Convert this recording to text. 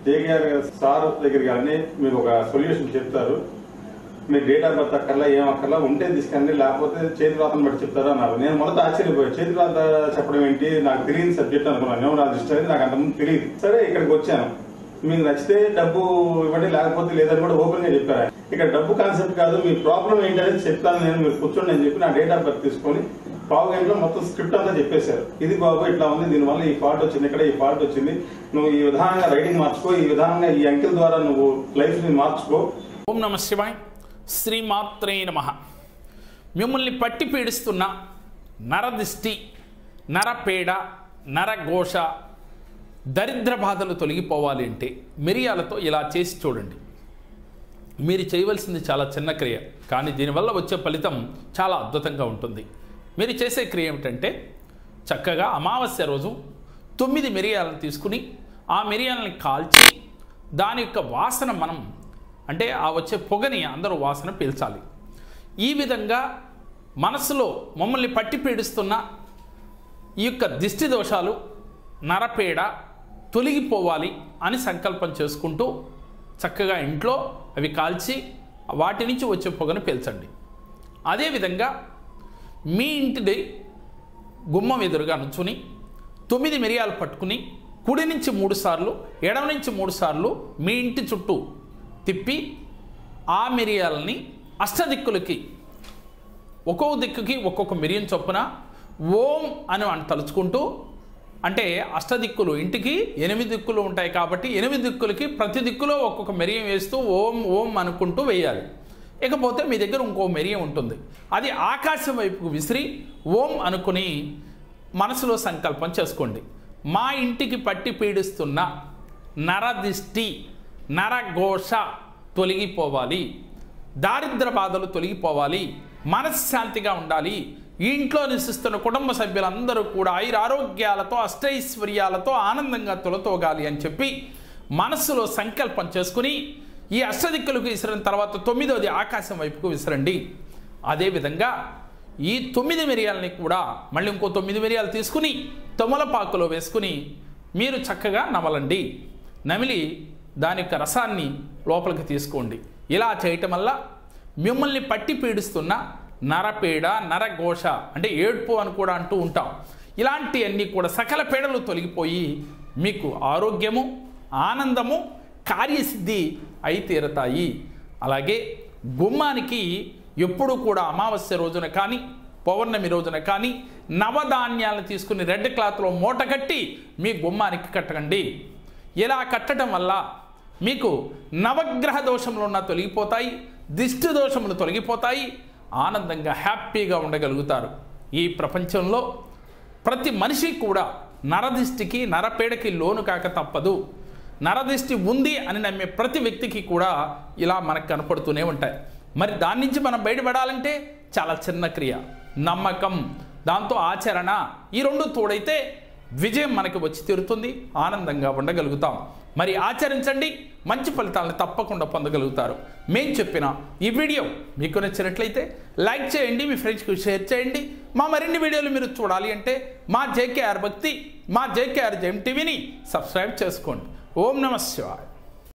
JKR sir దగ్గరికి కానీ మీకు ఒక సొల్యూషన్ చెప్తారు మీరు డేట్ ఆఫ్ బర్త్ అక్కర్లా ఏం అక్కర్లా ఉంటే తీసుకండి లేకపోతే చేతి రాతను బట్టి చెప్తారు అన్నారు నేను మొదట ఆశ్చర్యపోయాను చేతి రాత చెప్పడం ఏంటి నాకు తెలియని సబ్జెక్ట్ అనుకున్నాను న్యూమరాలజీ అనేది నాకు అంతకుముందు తెలియదు సరే ఇక్కడికి వచ్చాను మీకు నచ్చితే డబ్బు ఇవ్వండి లేకపోతే లేదని కూడా ఓపెన్ గా చెప్పారు ఇక్కడ డబ్బు కాన్సెప్ట్ కాదు మీ ప్రాబ్లం ఏంటనేది చెప్తాను నేను మీరు కూర్చోండి అని చెప్పి నా డేట్ ఆఫ్ బర్త్ తీసుకొని పావు గంటలో మొత్తం స్క్రిప్ట్ అంతా చెప్పేశారు ఇది బాబు ఇట్లా ఉంది దీనివల్ల ఈ ఫాల్ట్ వచ్చింది ఇక్కడ ఈ ఫాల్ట్ వచ్చింది నువ్వు ఈ విధానంగా రైటింగ్ మార్చుకో ఈ విధానంగా ఈ అంకెల ద్వారా నువ్వు లైఫ్ ని మార్చుకో ఓం నమ శివాయ్ శ్రీమాత్రే నమ మిమ్మల్ని పట్టి పీడిస్తున్న నరదిష్టి నరపేడ నరఘోష దరిద్ర బాధలు తొలగిపోవాలి అంటే మిరియాలతో ఇలా చేసి చూడండి మీరు చేయవలసింది చాలా చిన్న క్రియ కానీ దీనివల్ల వచ్చే ఫలితం చాలా అద్భుతంగా ఉంటుంది మీరు చేసే క్రియ ఏమిటంటే చక్కగా అమావాస్య రోజు తొమ్మిది మిరియాలను తీసుకుని ఆ మిరియాలని కాల్చి దాని యొక్క వాసన మనం అంటే ఆ వచ్చే పొగని అందరూ వాసన పీల్చాలి ఈ విధంగా మనసులో మమ్మల్ని పట్టి పీడిస్తున్న ఈ యొక్క దిష్టి దోషాలు నరపేడ తొలగిపోవాలి అని సంకల్పం చేసుకుంటూ చక్కగా ఇంట్లో అవి కాల్చి వాటి నుంచి వచ్చే పొగను పీల్చండి అదేవిధంగా మీ ఇంటిది గుమ్మం ఎదురుగా నుంచుని తొమ్మిది మిరియాలు పట్టుకుని కుడి నుంచి మూడు సార్లు ఎడమ నుంచి మూడు సార్లు మీ ఇంటి చుట్టూ తిప్పి ఆ మిరియాలని అష్టదిక్కులకి ఒక్కొక్క దిక్కుకి ఒక్కొక్క మిరియం చొప్పున ఓం అని అని తలుచుకుంటూ అంటే అష్టదిక్కులు ఇంటికి ఎనిమిది దిక్కులు ఉంటాయి కాబట్టి ఎనిమిది దిక్కులకి ప్రతి దిక్కులో ఒక్కొక్క మెరియం వేస్తూ ఓం ఓం అనుకుంటూ వేయాలి ఇకపోతే మీ దగ్గర ఇంకో మెరియం ఉంటుంది అది ఆకాశం వైపుకు విసిరి ఓం అనుకుని మనసులో సంకల్పం చేసుకోండి మా ఇంటికి పట్టి పీడిస్తున్న నరదిష్టి నరఘోష తొలగిపోవాలి దారిద్ర బాధలు తొలగిపోవాలి మనశ్శాంతిగా ఉండాలి ఈ ఇంట్లో నివసిస్తున్న కుటుంబ సభ్యులందరూ కూడా ఆయురారోగ్యాలతో అష్టైశ్వర్యాలతో ఆనందంగా తొలతోగాలి అని చెప్పి మనస్సులో సంకల్పం చేసుకుని ఈ అష్టదిక్కులకు విసిరిన తర్వాత తొమ్మిదవది ఆకాశం వైపుకు విసిరండి అదేవిధంగా ఈ తొమ్మిది మిరియాలని కూడా మళ్ళీ ఇంకో తొమ్మిది మిరియాలు తీసుకుని తొమలపాకులో వేసుకుని మీరు చక్కగా నమలండి నమిలి దాని యొక్క రసాన్ని లోపలికి తీసుకోండి ఇలా చేయటం వల్ల మిమ్మల్ని పట్టి పీడిస్తున్న నరపీడ నరఘోష అంటే ఏడ్పు అని కూడా అంటూ ఉంటాం ఇలాంటివన్నీ కూడా సకల పీడలు తొలగిపోయి మీకు ఆరోగ్యము ఆనందము కార్యసిద్ధి అయి తీరతాయి అలాగే గుమ్మానికి ఎప్పుడు కూడా అమావాస్య రోజున కానీ పౌర్ణమి రోజున కానీ నవధాన్యాలను తీసుకుని రెడ్ క్లాత్లో మూట కట్టి మీ గుమ్మానికి కట్టండి ఇలా కట్టడం వల్ల మీకు నవగ్రహ దోషములు ఉన్న తొలగిపోతాయి దిష్టి దోషములు తొలగిపోతాయి ఆనందంగా హ్యాపీగా ఉండగలుగుతారు ఈ ప్రపంచంలో ప్రతి మనిషి కూడా నరదిష్టికి నరపేడకి లోను కాక తప్పదు నరదిష్టి ఉంది అని నమ్మే ప్రతి వ్యక్తికి కూడా ఇలా మనకు కనపడుతూనే ఉంటాయి మరి దాని నుంచి మనం బయటపడాలంటే చాలా చిన్న క్రియ నమ్మకం దాంతో ఆచరణ ఈ రెండు తోడైతే విజయం మనకి వచ్చి తీరుతుంది ఆనందంగా ఉండగలుగుతాం మరి ఆచరించండి మంచి ఫలితాలను తప్పకుండా పొందగలుగుతారు మేం చెప్పిన ఈ వీడియో మీకు నచ్చినట్లయితే లైక్ చేయండి మీ ఫ్రెండ్స్కి షేర్ చేయండి మా మరిన్ని వీడియోలు మీరు చూడాలి అంటే మా జేకేఆర్ భక్తి మా జేకేఆర్ జెమ్ టీవీని సబ్స్క్రైబ్ చేసుకోండి ఓం నమ శివాయ